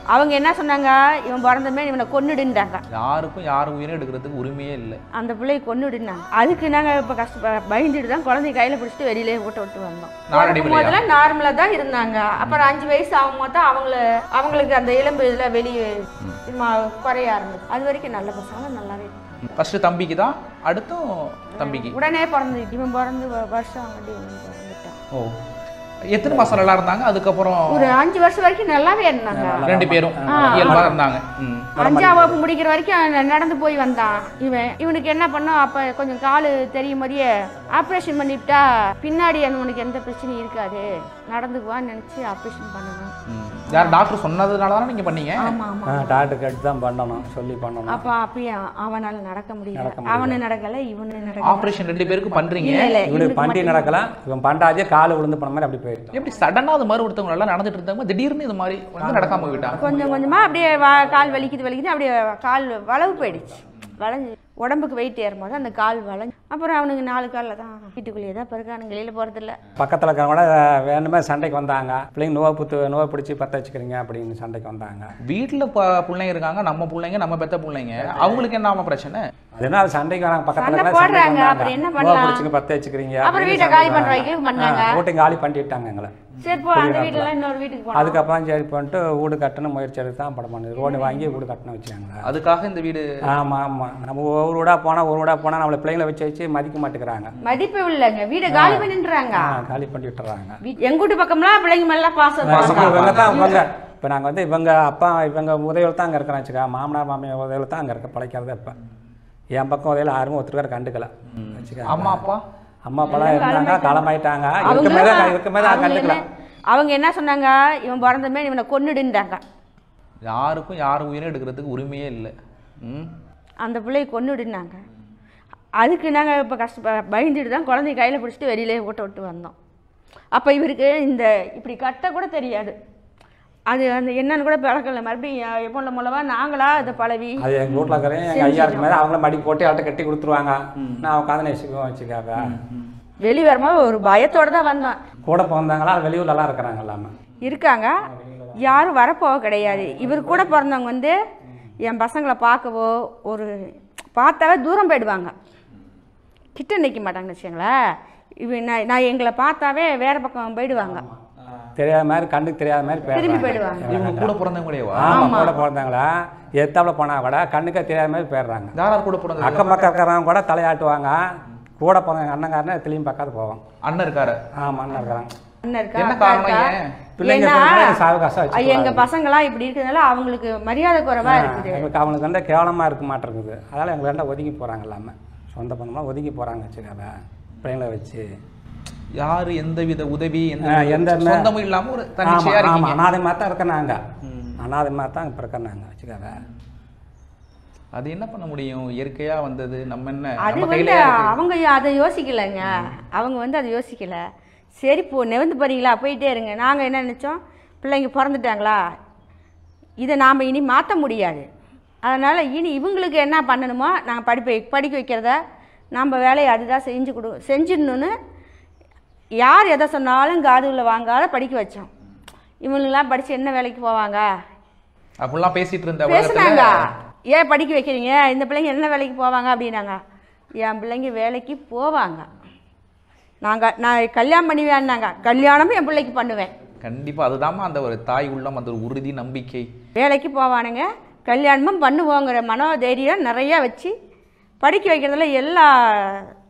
அவங்க என்ன சொன்னாங்க இவன் பிறந்தமே இவனை கொன்னுடுன்றாங்க யாருக்கும் யார் உயிரும் எடுக்கிறதுக்கு உரிமையே இல்லை அந்த பிள்ளையை கொன்னுடுனாங்க அதுக்கு நாங்கள் இப்போ கஷ்ட பயந்துட்டு தான் குழந்தைய கையில் பிடிச்சிட்டு வெளியிலே விட்டு விட்டு வந்தோம் நாளடி பிறக்கும் பிள்ளையா? போதெல்லாம் நார்மலாக தான் இருந்தாங்க அப்புறம் அஞ்சு வயசு ஆகும்போது தான் அவங்கள அவங்களுக்கு அந்த எலும்பு இதில் வெளியே ம- குறைய ஆரம்பிச்சு அது வரைக்கும் நல்ல பசங்க நல்லாவே இருந்தாங்க. ஃபர்ஸ்ட் தம்பிக்கு தான் அடுத்தும் தம்பிக்கு உடனே பிறந்து இவன் பிறந்து வ- வருஷம் ஆகட்டி இவன் பிறந்துட்டான் ஓ எத்தனை மாசம் நல்லா இருந்தாங்க அதுக்கப்புறம் ஒரு அஞ்சு வருஷம் வரைக்கும் நல்லாவே இருந்தாங்க ரெண்டு பேரும் இயல்பா இருந்தாங்க ம். அஞ்சாம் வகுப்பு முடிக்கிற வரைக்கும் அவன் நடந்து போய் வந்தான் இவன் இவனுக்கு என்ன பண்ணோம் அப்போ கொஞ்சம் காலு தெரியும் மாதிரியே ஆப்ரேஷன் பண்ணிவிட்டா பின்னாடி அவனுக்கு எந்த பிரச்சனையும் இருக்காது நடந்துக்குவான்னு நினச்சி ஆப்ரேஷன் பண்ணணும் ம். யார் டாக்டர் சொன்னதுனால தானே நீங்க பண்ணீங்க ஆமாம் ஆமாம் டாக்டர் கேட்டு தான் பண்ணணும் சொல்லி பண்ணணும் அப்போ அப்பயே அவனால் நடக்க முடியல அவனு நடக்கலை இவனு நடக்கல ஆபரேஷன் ரெண்டு பேருக்கும் பண்றீங்க இல்லை இல்லை இவனுக்கு பண்டி நடக்கலாம் இவன் பண்டாதே கால் விழுந்து போன மாதிரி அப்படி போயிட்டான் எப்படி சடனா அது மாதிரி ஒருத்தவங்க நல்லா நடந்துட்டு இருந்தாங்க திடீர்னு இது மாதிரி வந்து நடக்காம போயிட்டாங்க கொஞ்சம் கொஞ்சமாக அப்படியே வா- கால் வலிக்குது வலிக்குது அப்படியே கால் வளவு போயிடுச்சு வளைஞ்சு உடம்புக்கு வெயிட் ஏறும்போது அந்த கால் வளைஞ்சு அப்புறம் அவனுக்கு நாலு காலில் தான் வீட்டுக்குள்ளேயே தான் பிறக்கானுங்க வெளியில் போகிறதில்ல பக்கத்தில் இருக்கிறவங்க கூட வேணுமே சண்டைக்கு வந்தாங்க பிள்ளைங்க நோவை புத்து நோவை பிடிச்சி பற்ற வச்சுக்கிறீங்க அப்படின்னு சண்டைக்கு வந்தாங்க வீட்டுல ப- பிள்ளைங்க இருக்காங்க நம்ம பிள்ளைங்க நம்ம பெத்த பிள்ளைங்க அவங்களுக்கு என்ன ஆமா பிரச்சனை அதுனா அது சண்டைக்கு வராங்க பக்கத்தில் சண்டை இருக்கிற சண்டைக்கு போடுறாங்க, வந்தாங்க அப்புறம் என்ன நோவை பண்ணலாம்? பிடிச்சிங்க பற்ற வச்சுக்கிறீங்க அப்புறம் அப்படின்னு வீட்டை காலி சண்டைக்கு பண்ற வராங்க. வரைக்கும் பண்ணாங்க. ஆ, வீட்டை காலி பண்ணிட்டாங்க எங்களை சரி போ அந்த வீட்டில் இன்னொரு வீட்டுக்கு போனோம் அதுக்கப்புறம் சரி பண்ணிட்டு வீடு கட்டணும் முயற்சி எடுத்து தான் படம் பண்ணுது ரோடு வாங்கி வீடு கட்டணும் வச்சுக்காங்க அதுக்காக இந்த வீடு ஆமாம் ஆமாம் நம்ம ஒரு வீடாக போனால் ஒரு வீடாக போனால் நம்மளை பிள்ளைங்களை வச்சு வச்சு மதிக்க மாட்டேங்கிறாங்க மதிப்பு இல்லைங்க வீடை காலி பண்ணின்றாங்க ஆ, காலி பண்ணி விட்டுறாங்க வீ- எங்க வீட்டு பக்கம்லாம் பிள்ளைங்க மேல பாசம் இவங்க இருக்காங்க. தான் இவங்க இப்போ நாங்கள் வந்து இவங்க அப்பா இவங்க உதவியில் தான் அங்கே இருக்கிறோம் வச்சுக்கா மாமனார் மாமியார் உதவியில் தான் அங்கே இருக்க பழைக்கிறது இப்போ என் பக்கம் உதவியில் யாருமே ஒருத்தர் கண்டுக்கல வச்சுக்கா அம்மா அப்பா அம்மா அப்பாலாம் இருந்தாங்க காலமாயிட்டாங்க இதுக்கு அவங்க மேலே இதுக்கு மேலே அவங்க கண்டுக்கல என்ன- அவங்க என்ன சொன்னாங்க இவன் பிறந்தமே இவனை கொன்னுடுன்றாங்க யாருக்கும் யார் உயிரும் எடுக்கிறதுக்கு உரிமையே இல்லை ம் அந்த பிள்ளையை கொன்னுடுனாங்க அதுக்கு நாங்கள் இப்போ கஷ்ட பயந்துட்டு தான் குழந்தைய கையில் பிடிச்சிட்டு வெளியிலே விட்டு விட்டு வந்தோம் அப்போ இவருக்கு இந்த இப்படி கட்ட கூட தெரியாது அது அந்த என்னன்னு கூட பழக்கல மறுபடியும் எப்போ மூலமா நாங்களா அதை பழவி அது எங்கள் வீட்டில் இருக்கிறேன் எங்கள் ஐயா இருக்க மாதிரி அவங்கள மடி போட்டு அவள்கிட்ட கட்டி கொடுத்துருவாங்க நான் உட்காந்து நெசிக்குவோம் வச்சுக்காக வெளியே வரும்போது ஒரு பயத்தோட தான் வந்தோம் கூட பிறந்தாங்களா வெளியூர்லலாம் இருக்கிறாங்க எல்லாமே இருக்காங்க யாரும் வரப்போக கிடையாது இவர் கூட பிறந்தவங்க வந்து என் பசங்களை பார்க்கவோ ஒரு பார்த்தாவே தூரம் போயிடுவாங்க கிட்ட நிற்க மாட்டாங்கன்னு வச்சுங்களேன் இவ நான் நான் எங்களை பார்த்தாவே வேற பக்கம் போயிடுவாங்க தெரியாத மாதிரி கண்ணுக்கு தெரியாத மாதிரி திரும்பி போயிடுறாங்க போயிடுவாங்க இவங்க கூட பிறந்தவங்களேவா ஆமாம் கூட பிறந்தாங்களா எத்தாப்புல போனால் கூட கண்ணுக்கே தெரியாத மாதிரி போயிடுறாங்க யார் யார் கூட பிறந்தது அக்கம் பக்கம் இருக்கிறவங்க கூட தலையாட்டுவாங்க கூட பிறந்த அண்ணங்காரனே திரும்பி பார்க்காது போவோம் அண்ணன் இருக்காரு ஆமாம் அண்ணன் இருக்கிறாங்க அண்ணன் இருக்கா என்ன அக்கா காரணம் இருக்கா ஏன்? பிள்ளைங்க ஏன்னா, பிறந்தா சாவகாசம் வச்சுக்கூடாது. எங்க பசங்களாம் இப்படி இருக்கிறதுனால அவங்களுக்கு மரியாதை குறைவா இருக்குது எங்களுக்கு அவனுக்கு வந்து கேவலமாக இருக்க மாட்டேங்குது அதனால் எங்களை ரெண்டா ஒதுங்கி போகிறாங்க எல்லாமே சொந்த பந்தமாக ஒதுங்கி போகிறாங்க வச்சுக்காத பிள்ளைங்களை வச்சு யாரு எந்த வித உதவி எந்த ஆ, வித எந்த ம- சொந்தமும் இல்லாம ஒரு தனிச்சையா ஆமாம் ஆமாம் இருக்கீங்க அனாதை மாதிரி தான் இருக்கோம் நாங்கள் அனாதை மாதிரி தான் இப்போ இருக்கோம் நாங்கள் வச்சுக்காத அது என்ன பண்ண முடியும் இயற்கையா வந்தது நம்ம என்ன அது நம்ம வந்து கையில அவங்க அதை யோசிக்கலைங்க அவங்க வந்து அதை யோசிக்கல சரி போ நெவந்து போறீங்களா போயிட்டே இருங்க நாங்க என்ன நினைச்சோம் பிள்ளைங்க பிறந்துட்டாங்களா இதை நாம் இனி மாற்ற முடியாது அதனால் இனி இவங்களுக்கு என்ன பண்ணணுமோ நாங்கள் படிப்பை படிக்க வைக்கிறத நம்ம வேலையை அதுதான் செஞ்சு கொடு செஞ்சிடணுன்னு யார் எதை சொன்னாலும் காதுல வாங்காத படிக்க வச்சோம் இவங்களுக்கெல்லாம் படித்து என்ன வேலைக்கு போவாங்க அப்படிலாம் பேசிட்டு இருந்த பேசுனாங்க உலகத்துல ஏன் படிக்க வைக்கிறீங்க இந்த பிள்ளைங்க என்ன வேலைக்கு போவாங்க அப்படின்னாங்க என் பிள்ளைங்க வேலைக்கு போவாங்க நாங்கள் நான் கல்யாணம் பண்ணுவேன்னாங்க கல்யாணமும் என் பிள்ளைக்கு பண்ணுவேன் கண்டிப்பா அதுதாம்மா அந்த ஒரு தாய் உள்ளம் அந்த ஒரு உறுதி நம்பிக்கை வேலைக்கு போவானுங்க கல்யாணமும் பண்ணுவோங்கிற மனோதைரியம் நிறையா வச்சு படிக்க வைக்கிறதுல எல்லா